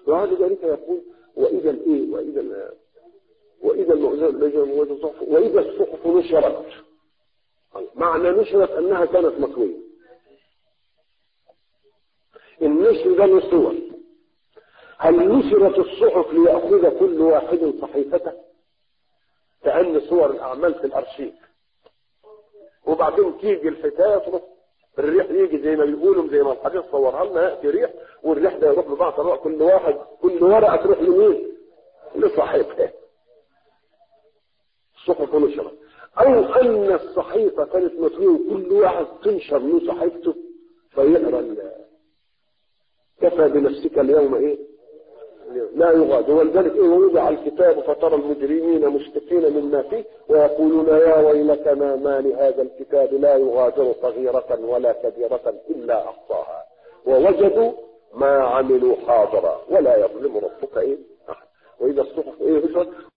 وهذا ذلك يقول وإذا الإيه وإذا وإذا المؤذن وإذا الصحف نشرت معنى نشرت أنها كانت مطوية النشر ده له صور هل نشرت الصحف ليأخذ كل واحد صحيفته كأن صور الأعمال في الأرشيف وبعدين تيجي الحكاية تروح الريح يجي زي ما بيقولوا زي ما الحديث صورها لنا يأتي ريح والريح ده يروح ببعض كل واحد كل ورقة تروح لمين؟ لصاحبها الصحف نشرت أو أن الصحيفة كانت مطلوبة كل واحد تنشر له صحيفته فيقرأ كفى بنفسك اليوم إيه؟ لا يغادر ولذلك إيه وضع الكتاب فترى المجرمين مشفقين مما فيه ويقولون يا ويلتنا ما لهذا الكتاب لا يغادر صغيرة ولا كبيرة إلا أحصاها ووجدوا ما عملوا حاضرا ولا يظلم ربك إيه أحد وإذا الصحف إيه